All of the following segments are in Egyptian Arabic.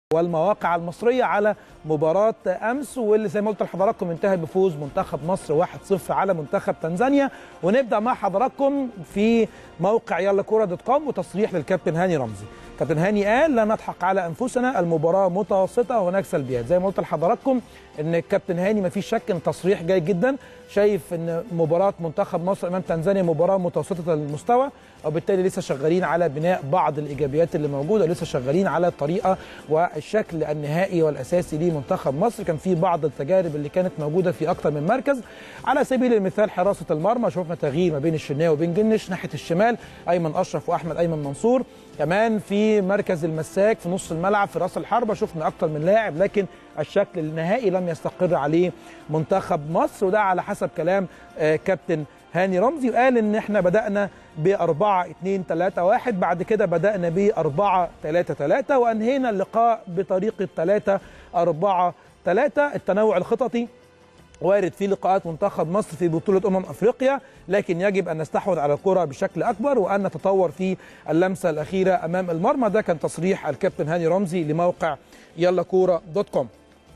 والمواقع المصريه على مباراه امس واللي زي ما قلت لحضراتكم انتهت بفوز منتخب مصر 1-0 على منتخب تنزانيا ونبدا مع حضراتكم في موقع يلا كوره دوت كوم وتصريح للكابتن هاني رمزي كابتن هاني قال لا نضحك على انفسنا المباراه متوسطه وهناك سلبيات زي ما قلت لحضراتكم ان الكابتن هاني ما فيش شك ان تصريح جيد جدا شايف ان مباراه منتخب مصر امام تنزانيا مباراه متوسطه المستوى وبالتالي لسه شغالين على بناء بعض الايجابيات اللي موجوده لسه شغالين على الطريقه والشكل النهائي والاساسي لمنتخب مصر كان في بعض التجارب اللي كانت موجوده في اكثر من مركز على سبيل المثال حراسه المرمى شفنا تغيير ما بين الشناوي وبين جنش ناحيه الشمال ايمن اشرف واحمد ايمن منصور كمان في مركز المساك في نص الملعب في راس الحربه شفنا اكتر من لاعب لكن الشكل النهائي لم يستقر عليه منتخب مصر وده على حسب كلام كابتن هاني رمزي وقال ان احنا بدانا ب 4 2 3 1 بعد كده بدانا ب 4 3 3 وانهينا اللقاء بطريقه 3 4 3 التنوع الخططي وارد في لقاءات منتخب مصر في بطولة أمم أفريقيا لكن يجب أن نستحوذ على الكرة بشكل أكبر وأن نتطور في اللمسة الأخيرة أمام المرمى ده كان تصريح الكابتن هاني رمزي لموقع يلا كورة دوت كوم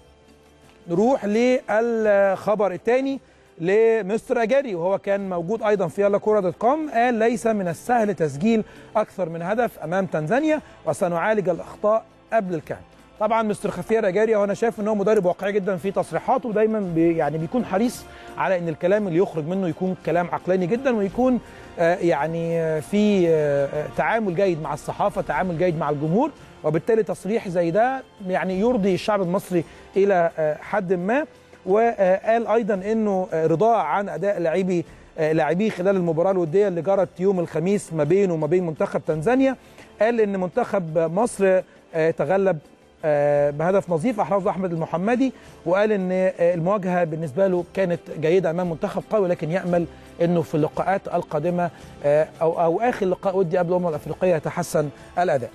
نروح للخبر الثاني لمستر أجاري وهو كان موجود أيضا في يلا كورة دوت كوم قال ليس من السهل تسجيل أكثر من هدف أمام تنزانيا وسنعالج الأخطاء قبل الكامل طبعا مستر خفير اجاري وانا شايف ان هو مدرب واقعي جدا في تصريحاته ودايما بي يعني بيكون حريص على ان الكلام اللي يخرج منه يكون كلام عقلاني جدا ويكون آه يعني آه في آه تعامل جيد مع الصحافه تعامل جيد مع الجمهور وبالتالي تصريح زي ده يعني يرضي الشعب المصري الى حد ما وقال ايضا انه رضاه عن اداء لاعبي لاعبيه خلال المباراه الوديه اللي جرت يوم الخميس ما بينه وما بين منتخب تنزانيا قال ان منتخب مصر تغلب بهدف نظيف احرزه احمد المحمدي وقال ان المواجهه بالنسبه له كانت جيده امام منتخب قوي لكن يامل انه في اللقاءات القادمه او او اخر لقاء ودي قبل الامم الافريقيه يتحسن الاداء.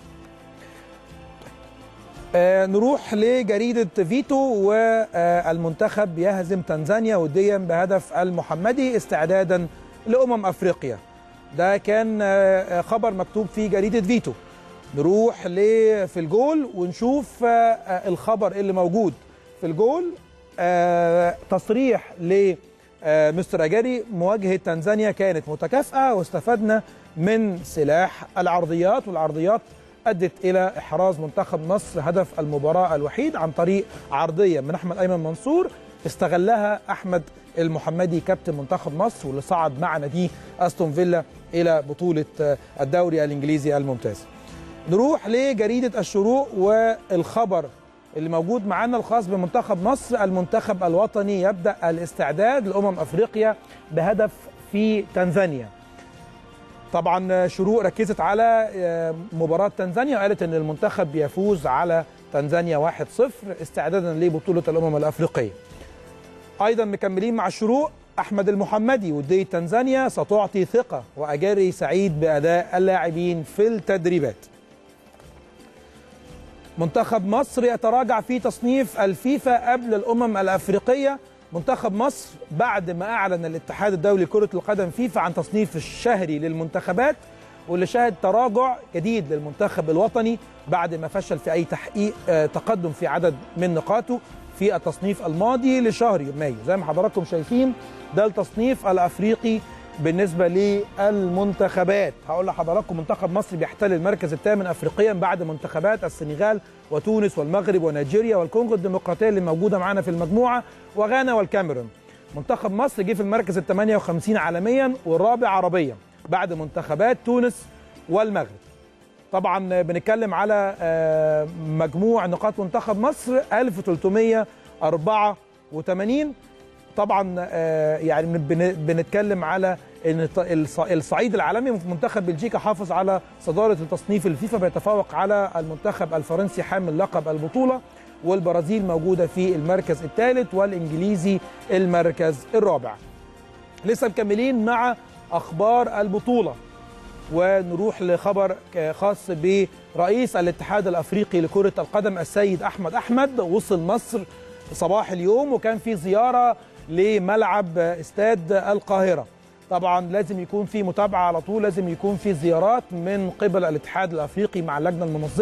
نروح لجريده فيتو والمنتخب يهزم تنزانيا وديا بهدف المحمدي استعدادا لامم افريقيا. ده كان خبر مكتوب في جريده فيتو. نروح في الجول ونشوف الخبر اللي موجود في الجول تصريح لمستر اجاري مواجهه تنزانيا كانت متكافئه واستفدنا من سلاح العرضيات والعرضيات ادت الى احراز منتخب مصر هدف المباراه الوحيد عن طريق عرضيه من احمد ايمن منصور استغلها احمد المحمدي كابتن منتخب مصر واللي صعد مع ناديه استون فيلا الى بطوله الدوري الانجليزي الممتاز. نروح لجريدة الشروق والخبر اللي موجود معانا الخاص بمنتخب مصر المنتخب الوطني يبدأ الاستعداد لأمم أفريقيا بهدف في تنزانيا طبعا شروق ركزت على مباراة تنزانيا وقالت أن المنتخب يفوز على تنزانيا 1-0 استعدادا لبطولة الأمم الأفريقية أيضا مكملين مع الشروق أحمد المحمدي ودية تنزانيا ستعطي ثقة وأجاري سعيد بأداء اللاعبين في التدريبات منتخب مصر يتراجع في تصنيف الفيفا قبل الامم الافريقيه منتخب مصر بعد ما اعلن الاتحاد الدولي لكره القدم فيفا عن تصنيف الشهري للمنتخبات واللي شهد تراجع جديد للمنتخب الوطني بعد ما فشل في اي تحقيق تقدم في عدد من نقاطه في التصنيف الماضي لشهر مايو زي ما حضراتكم شايفين ده التصنيف الافريقي بالنسبه للمنتخبات هقول لحضراتكم منتخب مصر بيحتل المركز الثامن افريقيا بعد منتخبات السنغال وتونس والمغرب ونيجيريا والكونغو الديمقراطيه اللي موجوده معانا في المجموعه وغانا والكاميرون منتخب مصر جه في المركز ال 58 عالميا والرابع عربيا بعد منتخبات تونس والمغرب طبعا بنتكلم على مجموع نقاط منتخب مصر 1384 طبعا يعني بنتكلم على ان الصعيد العالمي منتخب بلجيكا حافظ على صداره التصنيف الفيفا بيتفوق على المنتخب الفرنسي حامل لقب البطوله والبرازيل موجوده في المركز الثالث والانجليزي المركز الرابع. لسه مكملين مع اخبار البطوله ونروح لخبر خاص برئيس الاتحاد الافريقي لكره القدم السيد احمد احمد وصل مصر صباح اليوم وكان في زياره لملعب استاد القاهره طبعا لازم يكون في متابعه على طول لازم يكون في زيارات من قبل الاتحاد الافريقي مع اللجنه المنظمه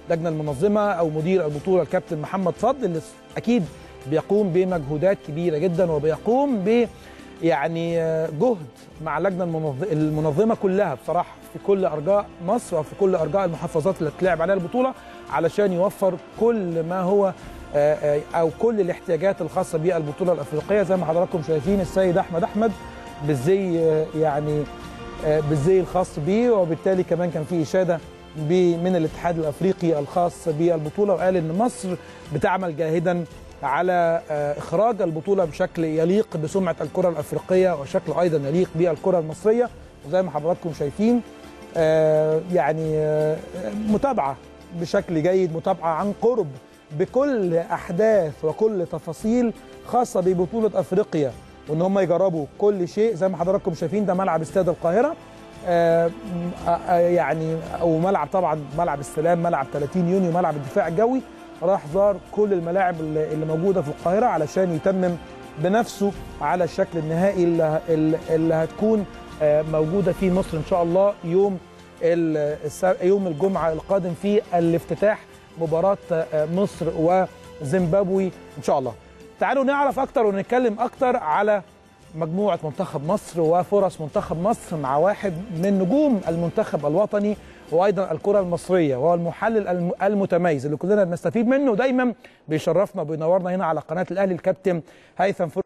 اللجنه المنظمه او مدير البطوله الكابتن محمد فضل اللي اكيد بيقوم بمجهودات كبيره جدا وبيقوم ب يعني جهد مع اللجنه المنظمه كلها بصراحه في كل ارجاء مصر وفي كل ارجاء المحافظات اللي بتلعب عليها البطوله علشان يوفر كل ما هو او كل الاحتياجات الخاصه بالبطوله الافريقيه زي ما حضراتكم شايفين السيد احمد احمد بالزي يعني بالزي الخاص بيه وبالتالي كمان كان في اشاده من الاتحاد الافريقي الخاص بالبطوله وقال ان مصر بتعمل جاهدا على اخراج البطوله بشكل يليق بسمعه الكره الافريقيه وشكل ايضا يليق بالكره المصريه وزي ما حضراتكم شايفين يعني متابعه بشكل جيد متابعه عن قرب بكل احداث وكل تفاصيل خاصه ببطوله افريقيا وان هم يجربوا كل شيء زي ما حضراتكم شايفين ده ملعب استاد القاهره آآ آآ يعني او ملعب طبعا ملعب السلام ملعب 30 يونيو ملعب الدفاع الجوي راح زار كل الملاعب اللي موجوده في القاهره علشان يتمم بنفسه على الشكل النهائي اللي, اللي هتكون موجوده في مصر ان شاء الله يوم يوم الجمعه القادم في الافتتاح مباراه مصر وزيمبابوي ان شاء الله. تعالوا نعرف اكتر ونتكلم اكتر على مجموعه منتخب مصر وفرص منتخب مصر مع واحد من نجوم المنتخب الوطني وايضا الكره المصريه وهو المحلل المتميز اللي كلنا بنستفيد منه دايما بيشرفنا وبينورنا هنا على قناه الاهلي الكابتن هيثم